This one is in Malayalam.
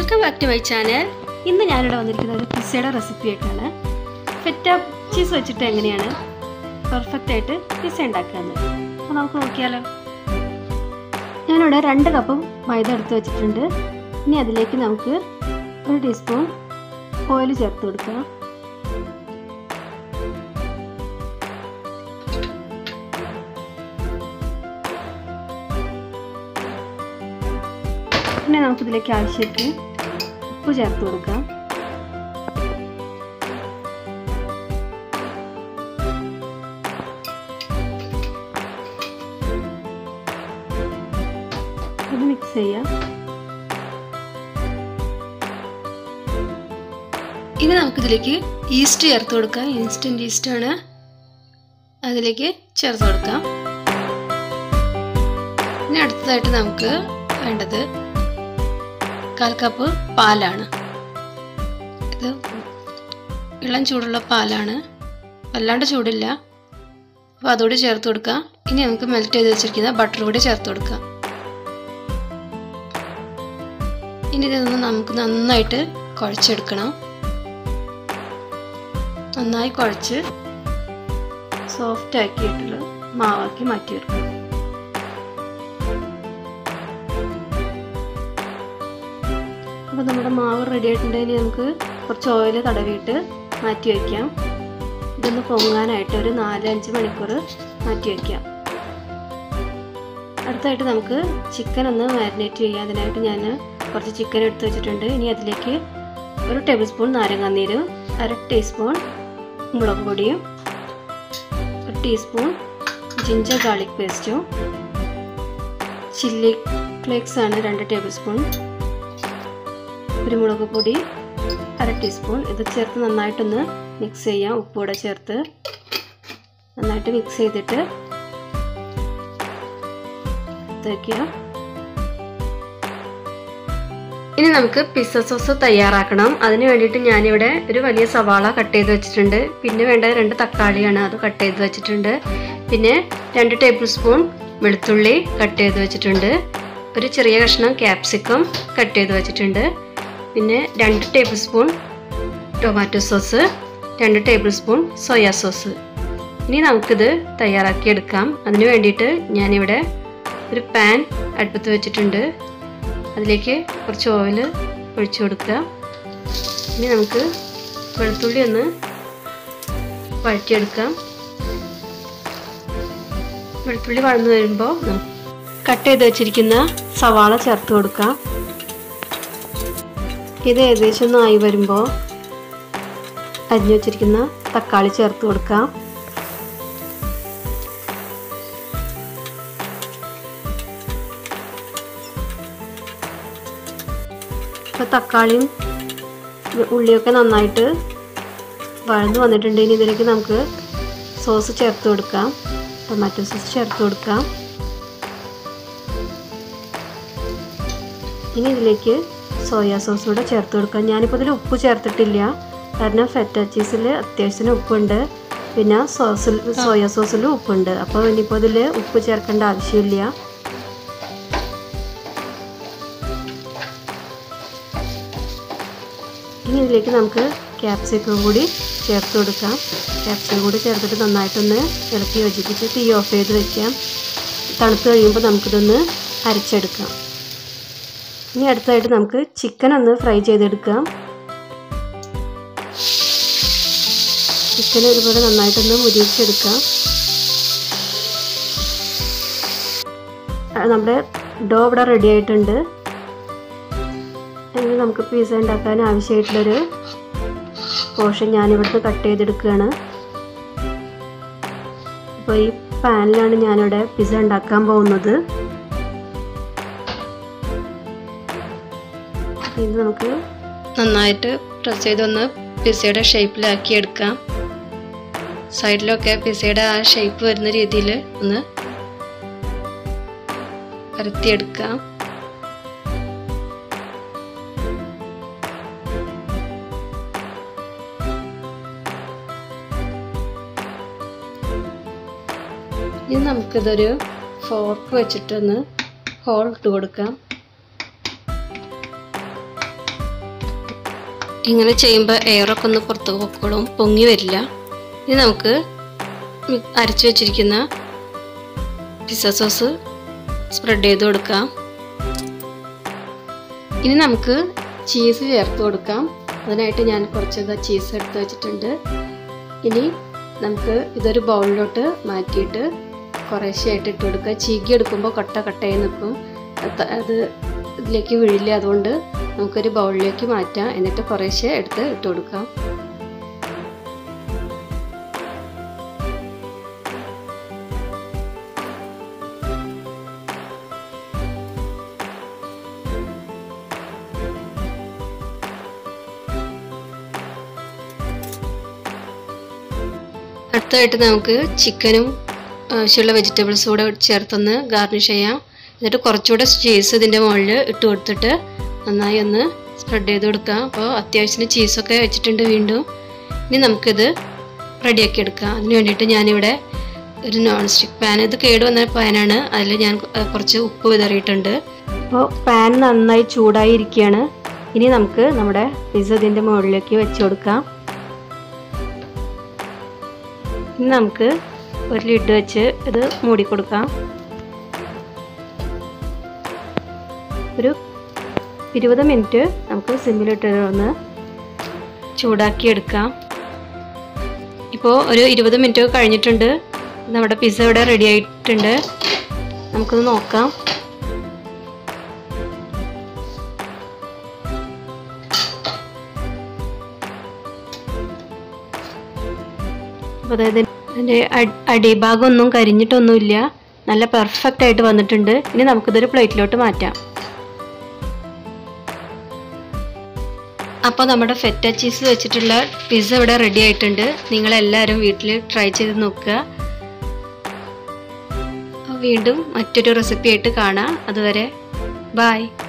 welcome back to my channel ഇന്ന് ഞാനിവിടെ വന്നിരിക്കുന്നത് ഒരു പിസ്സയുടെ റെസിപ്പി ആയിട്ടാണ് ഫെറ്റ ചീസ് വെച്ചിട്ട് എങ്ങനെയാണ് പെർഫെക്റ്റ് ആയിട്ട് പിസ്സ ഉണ്ടാക്കുന്നത് അപ്പോൾ നമുക്ക് നോക്കിയാലോ ഞാനിവിടെ രണ്ട് കപ്പ് മൈദ എടുത്ത് വെച്ചിട്ടുണ്ട് ഇനി അതിലേക്ക് നമുക്ക് ഒരു ടീസ്പൂൺ ഓയിൽ ചേർത്ത് കൊടുക്കാം പിന്നെ നമുക്കിതിലേക്ക് ആവശ്യത്തിന് ഉപ്പ് ചേർത്ത് കൊടുക്കാം ഇത് മിക്സ് ചെയ്യാം ഇനി നമുക്കിതിലേക്ക് ഈസ്റ്റ് ചേർത്ത് കൊടുക്കാം ഇൻസ്റ്റൻറ്റ് ഈസ്റ്റ് ആണ് അതിലേക്ക് ചേർത്ത് കൊടുക്കാം ഇനി അടുത്തതായിട്ട് നമുക്ക് വേണ്ടത് കാൽ കപ്പ് പാലാണ് ഇത് ഇളം ചൂടുള്ള പാലാണ് വല്ലാണ്ട് ചൂടില്ല അപ്പോൾ അതുകൂടി ചേർത്ത് കൊടുക്കാം ഇനി നമുക്ക് മെൽറ്റ് ചെയ്ത് വെച്ചിരിക്കുന്ന ബട്ടർ കൂടി ചേർത്ത് കൊടുക്കാം ഇനി ഇതൊന്ന് നമുക്ക് നന്നായിട്ട് കുഴച്ചെടുക്കണം നന്നായി കുഴച്ച് സോഫ്റ്റ് ആക്കിയിട്ടുള്ള മാവാക്കി മാറ്റിയെടുക്കണം അപ്പോൾ നമ്മുടെ മാവ് റെഡി ആയിട്ടുണ്ടെങ്കിൽ നമുക്ക് കുറച്ച് ഓയിൽ തടവിയിട്ട് മാറ്റി വയ്ക്കാം ഇതൊന്ന് പൊങ്ങാനായിട്ട് ഒരു നാല് അഞ്ച് മണിക്കൂർ മാറ്റി വയ്ക്കാം അടുത്തായിട്ട് നമുക്ക് ചിക്കൻ ഒന്ന് മാരിനേറ്റ് ചെയ്യാം അതിനായിട്ട് ഞാൻ കുറച്ച് ചിക്കൻ എടുത്ത് വെച്ചിട്ടുണ്ട് ഇനി അതിലേക്ക് ഒരു ടേബിൾ സ്പൂൺ നാരങ്ങാനീര് അര ടീസ്പൂൺ മുളക് പൊടിയും ഒരു ടീസ്പൂൺ ജിഞ്ചർ ഗാർലിക് പേസ്റ്റും ചില്ലി ഫ്ലേക്സ് ആണ് രണ്ട് ടേബിൾ സ്പൂൺ കുരുമുളക് പൊടി അര ടീസ്പൂൺ ഇത് ചേർത്ത് നന്നായിട്ടൊന്ന് മിക്സ് ചെയ്യാം ഉപ്പൂടെ ചേർത്ത് നന്നായിട്ട് മിക്സ് ചെയ്തിട്ട് വയ്ക്കുക ഇനി നമുക്ക് പിസ്സ സോസ് തയ്യാറാക്കണം അതിന് വേണ്ടിയിട്ട് ഞാനിവിടെ ഒരു വലിയ സവാള കട്ട് ചെയ്ത് വെച്ചിട്ടുണ്ട് പിന്നെ വേണ്ട രണ്ട് തക്കാളിയാണ് അത് കട്ട് ചെയ്ത് വെച്ചിട്ടുണ്ട് പിന്നെ രണ്ട് ടേബിൾ സ്പൂൺ വെളുത്തുള്ളി കട്ട് ചെയ്ത് വെച്ചിട്ടുണ്ട് ഒരു ചെറിയ കഷ്ണം ക്യാപ്സിക്കം കട്ട് ചെയ്ത് വെച്ചിട്ടുണ്ട് പിന്നെ രണ്ട് ടേബിൾ സ്പൂൺ ടൊമാറ്റോ സോസ് രണ്ട് ടേബിൾ സ്പൂൺ സോയാ സോസ് ഇനി നമുക്കിത് തയ്യാറാക്കിയെടുക്കാം അതിന് വേണ്ടിയിട്ട് ഞാനിവിടെ ഒരു പാൻ അടുപ്പത്ത് വെച്ചിട്ടുണ്ട് അതിലേക്ക് കുറച്ച് ഓയിൽ ഒഴിച്ചു കൊടുക്കുക ഇനി നമുക്ക് വെളുത്തുള്ളി ഒന്ന് വഴറ്റിയെടുക്കാം വെളുത്തുള്ളി വഴന്നു വരുമ്പോൾ കട്ട് ചെയ്ത് വെച്ചിരിക്കുന്ന സവാള ചേർത്ത് കൊടുക്കാം ഇത് ഏകദേശം ഒന്ന് ആയി വരുമ്പോൾ അരിഞ്ഞു വെച്ചിരിക്കുന്ന തക്കാളി ചേർത്ത് കൊടുക്കാം ഇപ്പോൾ തക്കാളിയും ഉള്ളിയൊക്കെ നന്നായിട്ട് വഴന്നു വന്നിട്ടുണ്ടെങ്കിൽ ഇതിലേക്ക് നമുക്ക് സോസ് ചേർത്ത് കൊടുക്കാം ടൊമാറ്റോ സോസ് ചേർത്ത് കൊടുക്കാം ഇനി ഇതിലേക്ക് സോയാ സോസ് കൂടെ ചേർത്ത് കൊടുക്കാം ഞാനിപ്പോൾ ഇതിൽ ഉപ്പ് ചേർത്തിട്ടില്ല കാരണം ഫെറ്റ ചീസിൽ അത്യാവശ്യത്തിന് ഉപ്പുണ്ട് പിന്നെ സോസിൽ സോയാ സോസിലും ഉപ്പുണ്ട് അപ്പോൾ ഇനിയിപ്പോൾ ഇതിൽ ഉപ്പ് ചേർക്കേണ്ട ആവശ്യമില്ല ഇനി ഇതിലേക്ക് നമുക്ക് ക്യാപ്സിക്കം കൂടി ചേർത്ത് കൊടുക്കാം ക്യാപ്സിക്കം കൂടി ചേർത്തിട്ട് നന്നായിട്ടൊന്ന് ഇളക്കി യോജിപ്പിച്ച് തീ ഓഫ് ചെയ്ത് വെക്കാം തണുത്ത് കഴിയുമ്പോൾ നമുക്കിതൊന്ന് അരച്ചെടുക്കാം ഇനി അടുത്തായിട്ട് നമുക്ക് ചിക്കൻ ഒന്ന് ഫ്രൈ ചെയ്തെടുക്കാം ചിക്കൻ ഇതുപോലെ നന്നായിട്ടൊന്ന് മുരിച്ചെടുക്കാം നമ്മുടെ ഡോ ഇവിടെ റെഡി ആയിട്ടുണ്ട് ഇനി നമുക്ക് പിസ്സ ഉണ്ടാക്കാൻ ആവശ്യമായിട്ടുള്ളൊരു പോർഷൻ ഞാനിവിടുന്ന് കട്ട് ചെയ്തെടുക്കുകയാണ് അപ്പോൾ ഈ പാനിലാണ് ഞാനിവിടെ പിസ്സ ഉണ്ടാക്കാൻ പോകുന്നത് ഇത് നമുക്ക് നന്നായിട്ട് പ്രസ് ചെയ്തൊന്ന് പിസ്സയുടെ ഷേപ്പിലാക്കി എടുക്കാം സൈഡിലൊക്കെ പിസ്സയുടെ ആ ഷേപ്പ് വരുന്ന രീതിയിൽ ഒന്ന് പരത്തിയെടുക്കാം ഇനി നമുക്കിതൊരു ഫോർക്ക് വെച്ചിട്ടൊന്ന് ഹോൾ ഇട്ട് കൊടുക്കാം ഇങ്ങനെ ചെയ്യുമ്പോൾ എയറൊക്കെ ഒന്ന് പുറത്ത് പൊക്കോളും പൊങ്ങി വരില്ല ഇനി നമുക്ക് അരച്ചു വെച്ചിരിക്കുന്ന പിസ്സ സോസ് സ്പ്രെഡ് ചെയ്ത് കൊടുക്കാം ഇനി നമുക്ക് ചീസ് ചേർത്ത് കൊടുക്കാം അതിനായിട്ട് ഞാൻ കുറച്ച് ചീസ് എടുത്ത് വെച്ചിട്ടുണ്ട് ഇനി നമുക്ക് ഇതൊരു ബൗളിലോട്ട് മാറ്റിയിട്ട് കുറേശ്ശെയായിട്ട് ഇട്ട് കൊടുക്കുക ചീകി എടുക്കുമ്പോൾ കട്ട കട്ടയായി നിൽക്കും അത് ഇതിലേക്ക് വീഴില്ല അതുകൊണ്ട് നമുക്കൊരു ബൗളിലേക്ക് മാറ്റാം എന്നിട്ട് കുറേശ്ശെ എടുത്ത് ഇട്ട് കൊടുക്കാം അടുത്തതായിട്ട് നമുക്ക് ചിക്കനും ആവശ്യമുള്ള വെജിറ്റബിൾസ് കൂടെ ചേർത്തൊന്ന് ഗാർണിഷ് ചെയ്യാം എന്നിട്ട് കുറച്ചുകൂടെ ചീസ് ഇതിൻ്റെ മുകളിൽ ഇട്ട് കൊടുത്തിട്ട് നന്നായി ഒന്ന് സ്പ്രെഡ് ചെയ്ത് കൊടുക്കാം അപ്പോൾ അത്യാവശ്യത്തിന് ചീസൊക്കെ വെച്ചിട്ടുണ്ട് വീണ്ടും ഇനി നമുക്കിത് റെഡിയാക്കി എടുക്കാം അതിന് വേണ്ടിയിട്ട് ഞാനിവിടെ ഒരു നോൺ സ്റ്റിക്ക് പാൻ ഇത് കേട് വന്ന പാനാണ് അതിൽ ഞാൻ കുറച്ച് ഉപ്പ് വിതറിയിട്ടുണ്ട് അപ്പോൾ പാൻ നന്നായി ചൂടായി ഇരിക്കുകയാണ് ഇനി നമുക്ക് നമ്മുടെ പിസ്സ ഇതിൻ്റെ മുകളിലേക്ക് വെച്ച് കൊടുക്കാം ഇനി നമുക്ക് ഒരു ലിഡ് വെച്ച് ഇത് മൂടി കൊടുക്കാം ഒരു ഇരുപത് മിനിറ്റ് നമുക്ക് സിമ്മിലിട്ട് ഒന്ന് ചൂടാക്കി എടുക്കാം ഇപ്പോൾ ഒരു ഇരുപത് മിനിറ്റ് കഴിഞ്ഞിട്ടുണ്ട് നമ്മുടെ പിസ്സ ഇവിടെ റെഡി ആയിട്ടുണ്ട് നമുക്കൊന്ന് നോക്കാം അപ്പോൾ അതായത് അതിൻ്റെ അടിഭാഗം ഒന്നും കരിഞ്ഞിട്ടൊന്നുമില്ല നല്ല പെർഫെക്റ്റ് ആയിട്ട് വന്നിട്ടുണ്ട് ഇനി നമുക്കിതൊരു പ്ലേറ്റിലോട്ട് മാറ്റാം അപ്പോൾ നമ്മുടെ ഫെറ്റ ചീസ് വെച്ചിട്ടുള്ള പിസ്സ ഇവിടെ റെഡി ആയിട്ടുണ്ട് നിങ്ങളെല്ലാവരും വീട്ടിൽ ട്രൈ ചെയ്ത് നോക്കുക വീണ്ടും മറ്റൊരു റെസിപ്പി ആയിട്ട് കാണാം അതുവരെ ബായ്